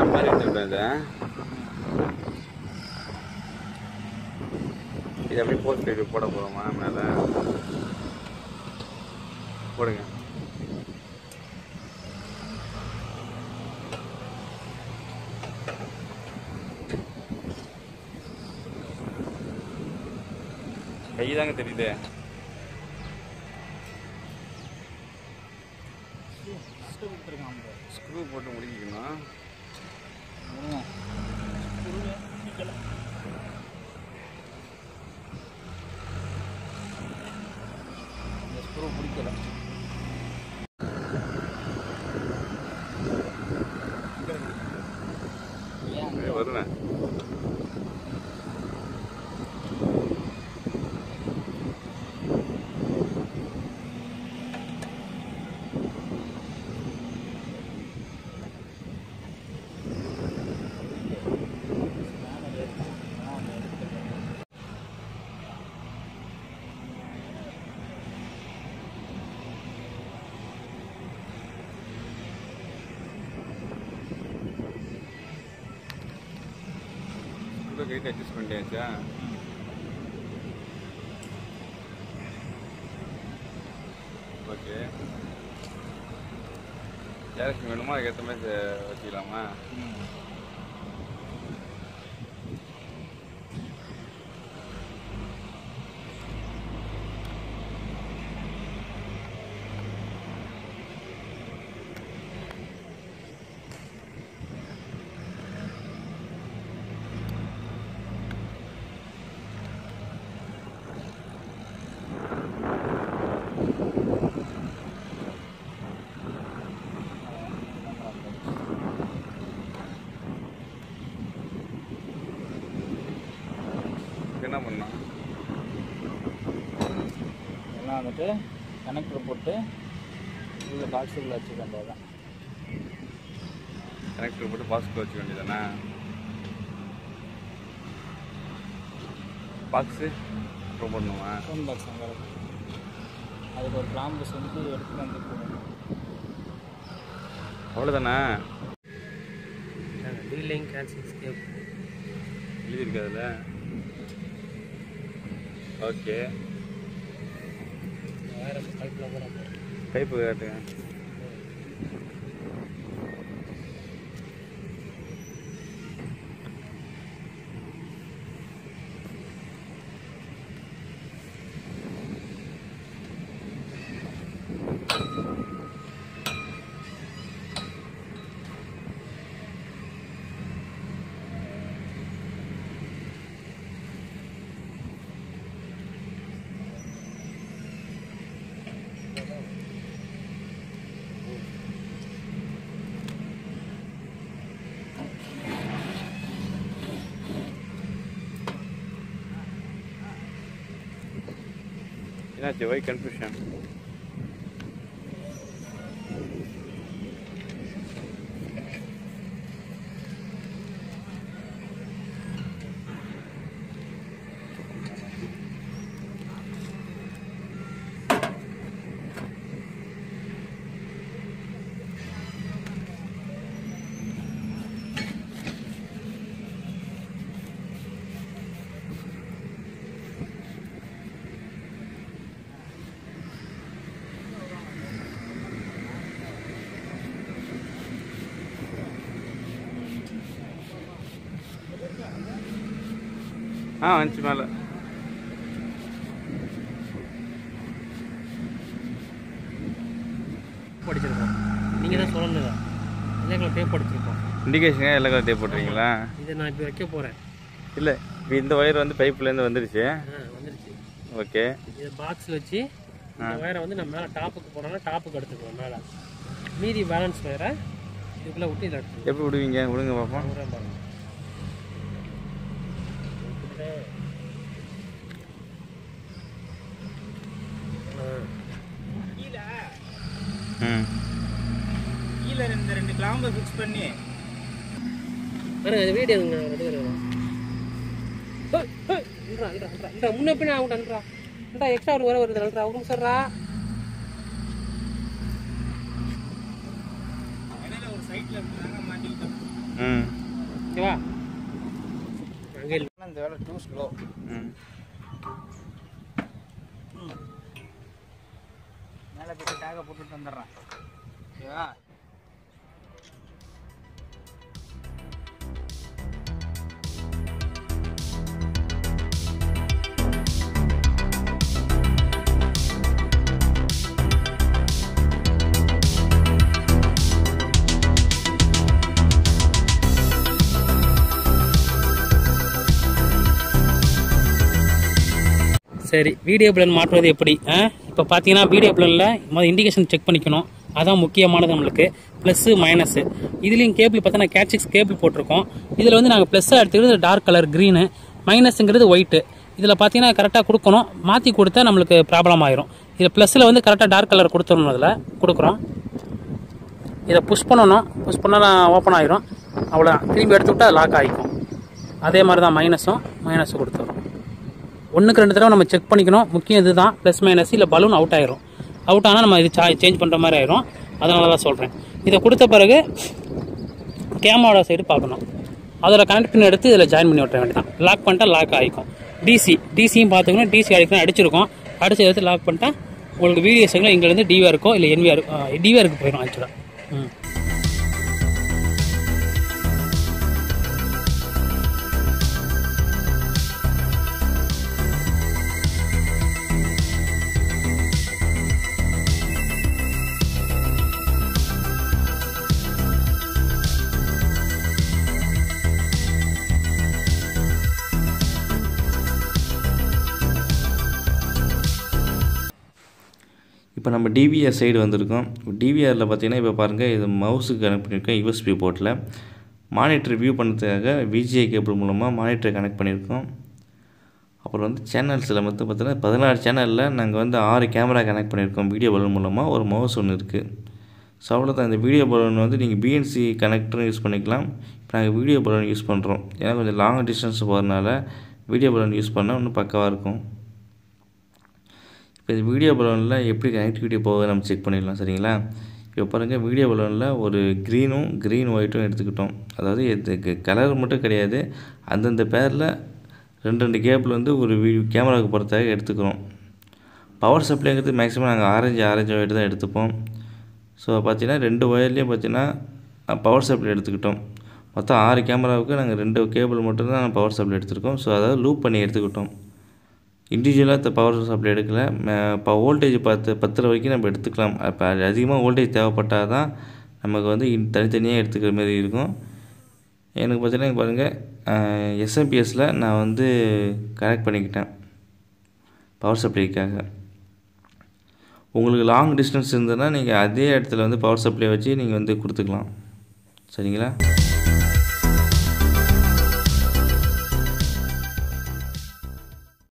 மாதிரி எடுத்துக்கிட்டேன் இதை இது அப்படியே போஸ்ட் இது போட போகிறோமா மேலே போடுங்க கை தாங்க தெரியுது ஸ்க்ரூ போட்டு முடிக்கணும் ஸ்க்ரூ பிடிக்கல அப்படியே வருவேன் ஸ்க்ரூ கைட்டு அட்ஜஸ்ட் பண்ணியாச்சா ஓகே டேரக்ஷன் வேணுமா அதுக்கேற்ற மாதிரி செ- வச்சுக்கலாமா இதுக்கு என்ன பண்ணலாம் எல்லாம் வந்துட்டு கனெக்டர் போட்டு உள்ள பாக்ஸுக்குள்ள வச்சுக்க வேண்டியதுதான் கனெக்டர் போட்டு பாக்ஸ்க்கு வச்சுக்க வேண்டியதானே பாக்ஸு அப்புறம் பண்ணுமா ஃபோன் பாக்ஸ் அங்கே இருக்கு அதுக்கு ஒரு கிளாம்பு செஞ்சு எடுத்து வந்து போடணும் அவ்வளோதானே டீலிங் கேன்சல் ஸ்கேப் எழுதியிருக்கு அதில் ஓகே வேறு பைப்பில் கூட பைப்பு காட்டுங்க என்னாச்சு வை கன்ஃபியூஷன் ஆ வந்துச்சு மேலே படிச்சிருக்கோம் நீங்கள் தான் சொல்லல எல்லா டேப் படிச்சிருக்கோம் இண்டிகேஷன் எல்லா கலர் டேப் போட்டுறீங்களா இதை நான் இப்போ வைக்க போகிறேன் இல்லை இப்போ இந்த ஒயர் வந்து பைப்லேருந்து வந்துருச்சு ஆ வந்துருச்சு ஓகே இதை பாக்ஸில் வச்சு இந்த வயரை வந்து நம்ம மேலே டாப்புக்கு போனோம்னா டாப்புக்கு எடுத்துக்குவோம் மேலே மீதி பேலன்ஸ் வயரை இதுக்குள்ளே விட்டு இதில் எடுத்துக்குவோம் எப்படி விடுவீங்க விடுங்க பார்ப்போம் விடுறேன் பாருங்க ம் கீழே இந்த ரெண்டு கிளாம்பை ஃபிக்ஸ் பண்ணி பாருங்க இது வீடியோ ரெண்டு பேரும் முன்ன பின்ன ஆகும்டா இந்தா எக்ஸ்ட்ரா ஒரு வர வருது நல்றா ஒரு நிமிஷம்ரா இடையில ஒரு சைட்ல இருந்தாங்க மாட்டிக்கிட்டோம் ம் இந்த வேலை டூ ஸ்லோ ம் மேலே போட்டு டேகை போட்டுட்டு வந்துடுறேன் ஓகேவா சரி வீடியோ பிளன் மாற்றுவது எப்படி இப்போ பார்த்தீங்கன்னா வீடியோ பிளனில் முதல் இண்டிகேஷன் செக் பண்ணிக்கணும் அதான் முக்கியமானது நம்மளுக்கு ப்ளஸ்ஸு மைனஸு இதுலேயும் கேபிள் பார்த்தீங்கன்னா கேட்சிக்ஸ் கேபிள் போட்டிருக்கோம் இதில் வந்து நாங்கள் ப்ளஸ்ஸாக எடுத்துக்கிறது டார்க் கலர் க்ரீனு மைனஸுங்கிறது ஒயிட்டு இதில் பார்த்தீங்கன்னா கரெக்டாக கொடுக்கணும் மாற்றி கொடுத்தா நம்மளுக்கு ப்ராப்ளம் ஆயிரும் இதில் ப்ளஸ்ஸில் வந்து கரெக்டாக டார்க் கலர் கொடுத்துடணும் அதில் கொடுக்குறோம் இதை புஷ் பண்ணணும் புஷ் பண்ணால் ஓப்பன் ஆயிரும் அவ்வளோதான் திரும்பி எடுத்து விட்டா லாக் ஆகிக்கும் அதே மாதிரி தான் மைனஸும் மைனஸும் கொடுத்துரும் ஒன்றுக்கு ரெண்டு தடவை நம்ம செக் பண்ணிக்கணும் முக்கியம் இதுதான் ப்ளஸ் மைனஸ் இல்லை பலூன் அவுட் ஆயிரும் அவுட் ஆனால் நம்ம இது சேஞ்ச் பண்ணுற மாதிரி ஆயிரும் அதனால தான் சொல்கிறேன் இதை கொடுத்த பிறகு கேமராவோட சைடு பார்க்கணும் அதோட கனெக்ட் பின் எடுத்து இதில் ஜாயின் பண்ணி விட்டுற வேண்டியதான் லாக் பண்ணிட்டா லாக் ஆகிக்கும் டிசி டிசியும் பார்த்துக்கணும் டிசி அடிக்கணும் அடிச்சிருக்கோம் அடிச்சு எடுத்து லாக் பண்ணிட்டா உங்களுக்கு வீடியோ செங்கில் இங்கேருந்து டிவிஆருக்கோ இல்லை என்விஆர் டிவிஆருக்கு போயிடும் ஆக்சுவலாக ம் இப்போ நம்ம டிவிஆர் சைடு வந்திருக்கோம் டிவிஆரில் பார்த்தீங்கன்னா இப்போ பாருங்கள் இது மவுஸுக்கு கனெக்ட் பண்ணியிருக்கோம் யூஎஸ்பி போர்ட்டில் மானிட்டர் வியூ பண்ணுறதுக்காக விஜிஐ கேபிள் மூலமாக மானிட்டரை கனெக்ட் பண்ணியிருக்கோம் அப்புறம் வந்து சேனல்ஸில் வந்து பார்த்தீங்கன்னா பதினாறு சேனலில் நாங்கள் வந்து ஆறு கேமரா கனெக்ட் பண்ணியிருக்கோம் வீடியோ பலூன் மூலமாக ஒரு மவுஸ் ஒன்று இருக்குது ஸோ அவ்வளோதான் இந்த வீடியோ பலூன் வந்து நீங்கள் பிஎன்சி கனெக்டரும் யூஸ் பண்ணிக்கலாம் இப்போ நாங்கள் வீடியோ பலூன் யூஸ் பண்ணுறோம் ஏன்னா கொஞ்சம் லாங் டிஸ்டன்ஸ் போகிறதுனால வீடியோ பலூன் யூஸ் பண்ணால் இன்னும் பக்கவாக இருக்கும் இப்போ இது வீடியோ பலூனில் எப்படி கனெக்டிவிட்டி போகுது நம்ம செக் பண்ணிடலாம் சரிங்களா இப்போ பாருங்கள் வீடியோ பலூனில் ஒரு க்ரீனும் க்ரீன் ஒயிட்டும் எடுத்துக்கிட்டோம் அதாவது இது கலர் மட்டும் கிடையாது அந்தந்த பேரில் ரெண்டு ரெண்டு கேபிள் வந்து ஒரு வீ கேமராவுக்கு பொறுத்தாக எடுத்துக்கிறோம் பவர் சப்ளைங்கிறது மேக்ஸிமம் நாங்கள் ஆரஞ்சு ஆரஞ்சு ஒயிட் தான் எடுத்துப்போம் ஸோ பார்த்தீங்கன்னா ரெண்டு ஒயர்லேயும் பார்த்தீங்கன்னா பவர் சப்ளை எடுத்துக்கிட்டோம் மொத்தம் ஆறு கேமராவுக்கு நாங்கள் ரெண்டு கேபிள் மட்டும்தான் பவர் சப்ளை எடுத்திருக்கோம் ஸோ அதாவது லூப் பண்ணி எடுத்துக்கிட்டோம் இண்டிவிஜுவலாக பவர் சப்ளை எடுக்கல இப்போ வோல்டேஜ் பத்து பத்தில் வரைக்கும் நம்ம எடுத்துக்கலாம் இப்போ அதிகமாக வோல்டேஜ் தேவைப்பட்டால் தான் நமக்கு வந்து இன் தனித்தனியாக எடுத்துக்கிற மாதிரி இருக்கும் எனக்கு பார்த்தீங்கன்னா பாருங்கள் எஸ்எம்பிஎஸில் நான் வந்து கனெக்ட் பண்ணிக்கிட்டேன் பவர் சப்ளைக்காக உங்களுக்கு லாங் டிஸ்டன்ஸ் இருந்ததுன்னா நீங்கள் அதே இடத்துல வந்து பவர் சப்ளை வச்சு நீங்கள் வந்து கொடுத்துக்கலாம் சரிங்களா